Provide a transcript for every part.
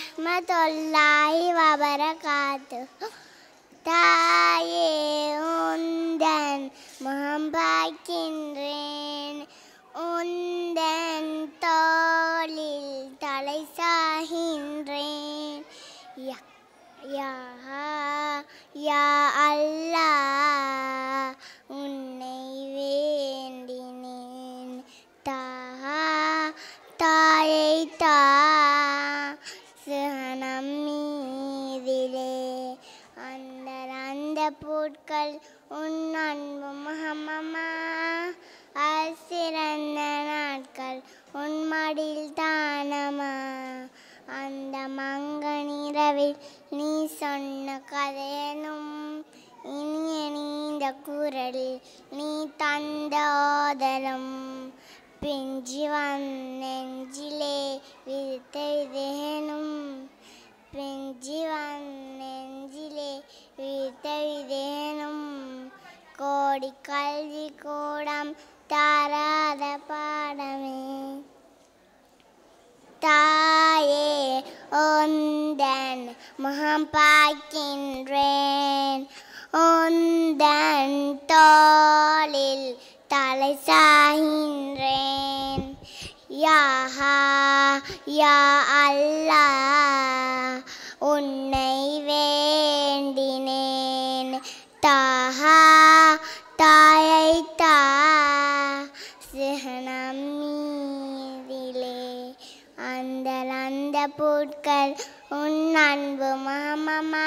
வரஹ்மத்துல்லாஹி வபரகாத்து தாயே உந்தன் முகம் பார்க்கின்றேன் உந்தன் தோளில் தலை சாகின்றேன் யா யா யா அல்லாஹ் உன்னை வேண்டினேன் தா தாயை தா சுகனம் மீதிலே அந்த அந்த பூட்கள் உன் அன்பு முகமமா சிறந்த நாட்கள் உன் மடியில் தானமா அந்த மங்க நிறவில் நீ சொன்ன கதையனும் இனிய நீந்த குரலில் நீ தந்த ஓதலும் பிஞ்சி வந்தெஞ்சிலே விரித்த விதேனும் பிஞ்சி வந்தெஞ்சிலே விரித்த விதேனும் கோடி கல்வி கூடம் தாராத பாடமே தாயே உந்தன் முகம் பார்க்கின்றேன் உந்தன் தோளில் தலை சாகின்றேன் யாஹா யா அல்லாஹ் உன்னை வேண்டினேன் தாஹா தாயை தா சிகனம் மீதிலே அந்த அந்த பூட்கள் உன் அன்பு மாமமா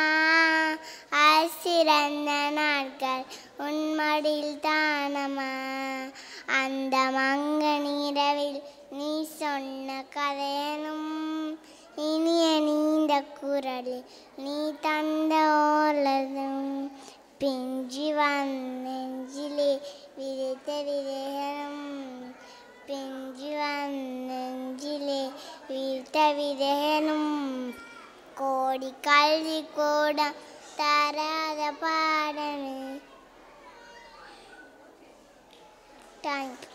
சிறந்த நாட்கள் உன் மடியில் தானமா அந்த மங்க நீரவில் நீ சொன்ன கதையனும் இனிய நீந்த குரலில் நீ தந்த ஓலதும் பிஞ்சி வந்தெஞ்சிலே விதைத்த விதைகளும் பிஞ்சு வந்தெஞ்சிலே விதைத்த விதைகளும் கோடி கல்வி கூட தராத பாடமே தேங்க்யூ